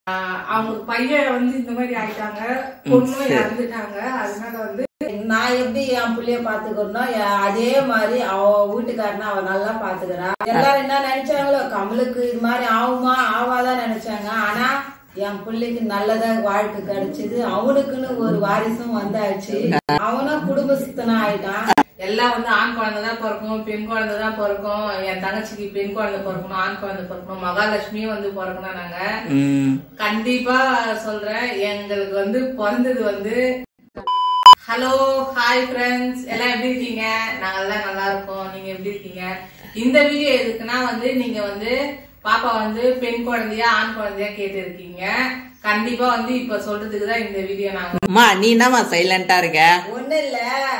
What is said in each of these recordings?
ஆஹ் அவங்க பையன் வந்து இந்த மாதிரி ஆயிட்டாங்க பொண்ணும் இறந்துட்டாங்க அதனால வந்து நான் எப்படி என் புள்ளைய பாத்துக்கிறனோ எ- அதே மாதிரி அவ வீட்டுக்காரன அவ நல்லா பாத்துக்கிறா எல்லாரும் என்ன நினைச்சாங்களோ கமலுக்கு இது மாதிரி ஆகுமா ஆவாதான் நினைச்சாங்க ஆனா என் பிள்ளைக்கு நல்லதா வாழ்க்கை கிடைச்சது அவனுக்குன்னு ஒரு வாரிசும் வந்தாச்சு அவனும் குடும்பஸ்தனா ஆயிட்டான் எல்லாம் வந்து ஆண் குழந்தை தான் பிறக்கும் பெண் குழந்தை தான் பிறக்கும் என் தங்கச்சிக்கு பெண் குழந்தை பிறக்கணும் ஆண் குழந்தை பிறக்கணும் மகாலட்சுமியும் வந்து பிறக்கணும் நாங்க ம் கண்டிப்பா சொல்றேன் எங்களுக்கு வந்து பிறந்தது வந்து ஹலோ ஹாய் ஃப்ரெண்ட்ஸ் எல்லாம் எப்படி இருக்கீங்க நாங்க எல்லாம் நல்லா இருக்கோம் நீங்க எப்படி இருக்கீங்க இந்த வீடியோ எதுக்குன்னா வந்து நீங்க வந்து பாப்பா வந்து பெண் குழந்தையா ஆண் குழந்தையா கேட்டு இருக்கீங்க கண்டிப்பா வந்து இப்ப சொல்றதுக்கு தான் இந்த வீடியோ நாங்க அம்மா நீ என்னம்மா சைலண்டா இருக்க ஒண்ணு இல்ல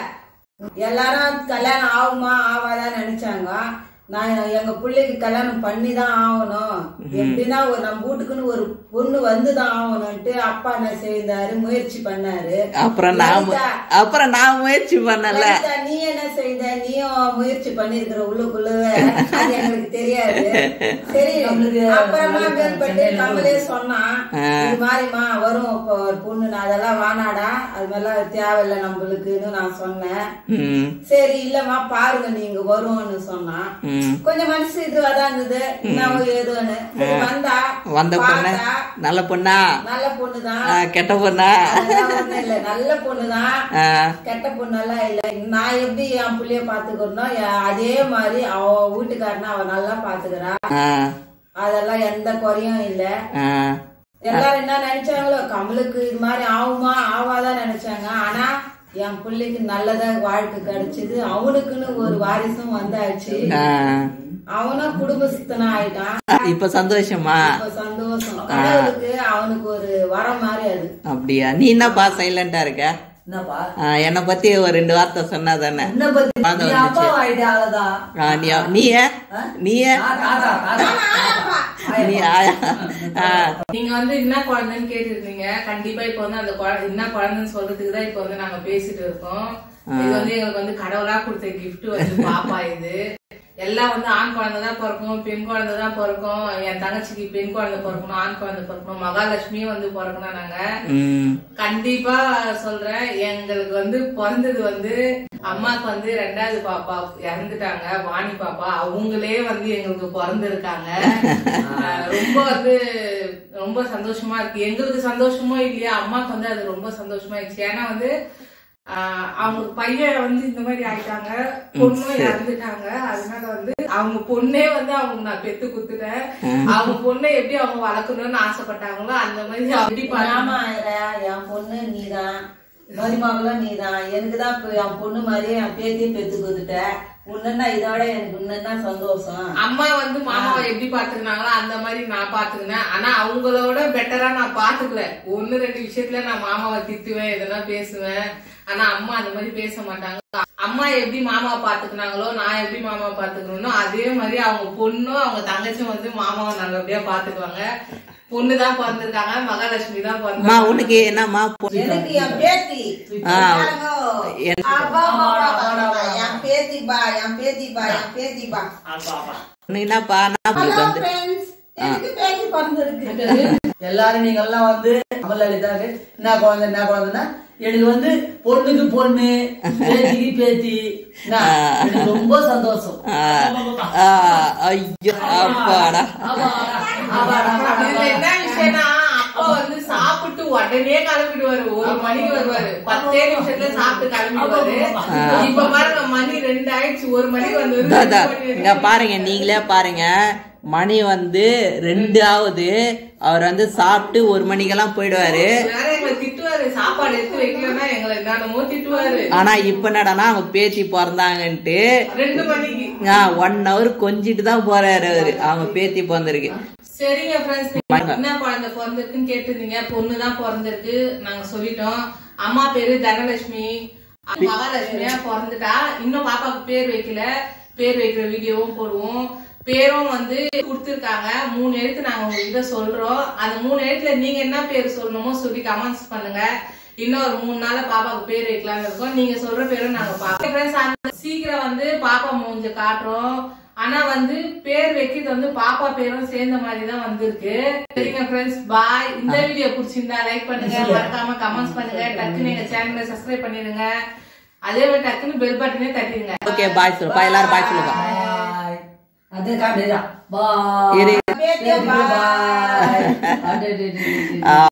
எல்லாரும் கல்யாணம் ஆகுமா ஆவாதான் நினைச்சாங்க நான் எங்க பிள்ளைக்கு கல்யாணம் பண்ணி தான் ஆகணும் எப்படின்னா ஒரு நம்ம வீட்டுக்குன்னு ஒரு பொண்ணு வந்துதான் ஆகணும்ட்டு அப்பா என்ன செய்தாரு முயற்சி பண்ணாரு அப்புறம் நான் மு- லலிதா, அப்புறம் நான் முயற்சி பண்ணல லலிதா, நீ என்ன செய்த நீயும் முயற்சி பண்ணிருக்கிற உள்ளுக்குள்ளவே அது எங்களுக்கு தெரியாது சரி அப்புறமா மேற்பட்டு கமலே சொன்னான் இது மாதிரிமா வரும் இப்போ ஒரு பொண்ணு நான் அதெல்லாம் வானாடா அது மாதிரிலாம் தேவையில்லை நம்மளுக்குன்னு நான் சொன்னேன் ம் சரி இல்லம்மா பாருங்க நீங்க வரும்னு சொன்னான் ம் கொஞ்சம் மனசு இதுவாதான் இருந்தது என்ன ஏதோன்னு சரி, வந்தா வந்த பொண்ணு பார்த்தா, நல்ல பொண்ணா நல்ல பொண்ணுதான் ஆ, கெட்ட பொண்ணா அதெல்லாம் ஒண்ணும் இல்ல நல்ல பொண்ணுதான் ஆ, கெட்ட பொண்ணெல்லாம் இல்ல நான் எப்படி என் புள்ளைய பாத்துக்கிறனோ எ- அதே மாதிரி அவ வீட்டுக்காரன அவ நல்லா பாத்துக்கிறா ஆ, அதெல்லாம் எந்த குறையும் இல்ல ஆ. எல்லாரும் என்ன நினைச்சாங்களோ கமலுக்கு இது மாதிரி ஆகுமா ஆவாதான் நினைச்சாங்க ஆனா என் பிள்ளைக்கு நல்லதா வாழ்க்கை கிடைச்சது அவனுக்குன்னு ஒரு வாரிசும் வந்தாச்சு ஆ. அவனும் குடும்பஸ்தனா ஆயிட்டான் இப்ப சந்தோஷமா இப்ப சந்தோஷம் கடவுளுக்கு அவனுக்கு ஒரு வரம் மாதிரி அது அப்படியா நீ என்னப்பா சைலண்டா இருக்க என்னப்பா ஆ, என்னை பத்தி ஒரு ரெண்டு வார்த்தை சொன்னா தானே என்ன பத்தி குழந்தை நீ அப்பா ஆயிட்ட ஆளதான் ஆ, நீ நீய நீய நான் தாத்தா தாத்தா நீ ஆயா ஆ, நீங்க வந்து என்ன குழந்தைன்னு கேட்டிருந்தீங்க கண்டிப்பா இப்ப வந்து அந்த குழந்தை என்ன குழந்தைன்னு சொல்றதுக்கு தான் இப்ப வந்து நாங்க பேசிட்டு இருக்கோம் இது வந்து எங்களுக்கு வந்து கடவுளா கொடுத்த gift வந்து பாப்பா இது எல்லாம் வந்து ஆண் குழந்தை தான் பிறக்கும் பெண் குழந்தை தான் பிறக்கும் என் தங்கச்சிக்கு பெண் குழந்தை பிறக்கணும் ஆண் குழந்தை பிறக்கணும் மகாலட்சுமியும் வந்து பிறக்கணும் நாங்க ம் கண்டிப்பா சொல்றேன் எங்களுக்கு வந்து பிறந்தது வந்து அம்மாக்கு வந்து ரெண்டாவது பாப்பா இறந்துட்டாங்க வாணி பாப்பா அவங்களே வந்து எங்களுக்கு பிறந்திருக்காங்க அஹ் ரொம்ப வந்து ரொம்ப சந்தோஷமா இருக்கு எங்களுக்கு சந்தோஷமோ இல்லையா அம்மாக்கு வந்து அது ரொம்ப சந்தோஷமா இருந்துச்சு ஏன்னா வந்து ஆஹ் அவங்க பையன் வந்து இந்த மாதிரி ஆயிட்டாங்க பொண்ணும் இறந்துட்டாங்க அதனால வந்து அவங்க பொண்ணே வந்து அவங்க நான் பெத்து குத்துட்டேன் அவங்க பொண்ணை எப்படி அவங்க வளர்க்கணும்னு ஆசைப்பட்டாங்களோ அந்த மாதிரி எப்படி பண்ணாம ஆமா ஐயா, என் பொண்ணு நீதான் மருமகளும் நீதான் எனக்குதான் இப்ப என் பொண்ணு மாதிரி என் பேத்தியும் பெத்து கொடுத்துட்ட உன்னுன்னா இதோட எனக்கு உன்னுன்னா சந்தோஷம் அம்மா வந்து மாமாவை எப்படி பாத்துக்கினாங்களோ அந்த மாதிரி நான் பாத்துக்கினேன் ஆனா அவங்களோட பெட்டரா நான் பாத்துக்கல ஒண்ணு ரெண்டு விஷயத்துல நான் மாமாவை திட்டுவேன் எதனா பேசுவேன் ஆனா அம்மா அந்த மாதிரி பேச மாட்டாங்க அம்மா எப்படி மாமாவை பாத்துக்கினாங்களோ நான் எப்படி மாமாவை பாத்துக்கணும்னோ அதே மாதிரி அவங்க பொண்ணும் அவங்க தங்கச்சியும் வந்து மாமாவை நல்லபடியா பாத்துக்குவாங்க பொண்ணுதான் பிறந்திருக்காங்க மகாலட்சுமி தான் அம்மா பிறந்தாங்க உனக்கு என்னம்மா பொ- எனக்கு என் பேத்தி ஆ. பாருங்க. என்- அப்பா, அப்பா, அப்பா, அப்பா, என் பேத்தி பா என் பேத்தி பா என் பேத்தி பா உனக்கு என்னப்பா நான் ஹலோ உங்களுக்கு வந்து ஃப்ரெண்ட்ஸ் எனக்கு பேத்தி பிறந்திருக்கு எல்லாரும் நீங்க எல்லாம் வந்து அமலலிதாக்கு என்ன குழந்தை என்ன குழந்தைன்னா எனக்கு வந்து பொண்ணுக்கு பொண்ணு பேத்திக்கு பேத்தி என்ன, எனக்கு ரொம்ப சந்தோஷம் ஆ, ஆ, ஐயோ அப்பாடா ஆமா, ஆமாடா, ஆமாடா. இதுல என்ன விஷயம்னா அப்பா வந்து சாப்பிட்டு உடனே கிளம்பிடுவாரு ஒரு மணிக்கு வருவாரு பத்தே நிமிஷத்துல சாப்பிட்டு கிளம்பிடுவாரு இப்ப பாருங்க மணி ரெண்டு ஆயிடுச்சு ஒரு மணிக்கு வந்து தாத்தா இங்க பாருங்க நீங்களே பாருங்க மணி வந்து ரெண்டு ஆகுது அவர் வந்து சாப்பிட்டு ஒரு மணிக்கெல்லாம் போயிடுவாரு வேற எங்களை திட்டுவாரு சாப்பாடு எடுத்து வைக்கலன்னா எங்களை என்னமோ திட்டுவாரு ஆனா இப்ப என்னடான்னா அவங்க பேத்தி பிறந்தாங்கன்ட்டு ரெண்டு மணிக்கு ஒன் ஹவர் கொஞ்சிட்டு தான் போறாரு அவரு அவங்க பேத்தி பிறந்திருக்கு சரிங்க ஃப்ரெண்ட்ஸ் என்ன குழந்தை பிறந்திருக்குன்னு கேட்டிருந்தீங்க பொண்ணு தான் பிறந்திருக்கு நாங்க சொல்லிட்டோம் அம்மா பேரு தனலட்சுமி மகாலட்சுமியா பிறந்துட்டா இன்னும் பாப்பாக்கு பேர் வைக்கல பேர் வைக்கிற வீடியோவும் போடுவோம் பேரும் வந்து கொடுத்துருக்காங்க மூணு எழுத்து நாங்க உங்ககிட்ட சொல்றோம் அந்த மூணு எழுத்துல நீங்க என்ன பேர் சொல்லணுமோ சொல்லி கமெண்ட்ஸ் பண்ணுங்க இன்னும் ஒரு மூணு நாள்ல பாப்பாக்கு பேர் வைக்கலாம்னு இருக்கோம் நீங்க சொல்ற பேரும் நாங்க பாப்போம் Friends, அந்த சீக்கிரம் வந்து பாப்பா மூஞ்ச காட்டுறோம் ஆனா வந்து பேர் வைக்கிறது வந்து பாப்பா பேரும் சேர்ந்த மாதிரி தான் வந்திருக்கு சரிங்க ஃப்ரெண்ட்ஸ் பாய் இந்த வீடியோ பிடிச்சிருந்தா லைக் பண்ணுங்க மறக்காம கமெண்ட்ஸ் பண்ணுங்க டக்குன்னு எங்க சேனலை சப்ஸ்கிரைப் பண்ணிடுங்க அதே மாதிரி டக்குன்னு பெல் பட்டனே தட்டிடுங்க ஓகே பாய் சொல்லுப்பா எல்லாரும் பாய் சொல்லுப்பா பாய் அது காட்டுதான் பாய் இரு பேத்தியோ bye. பாய் ஆ,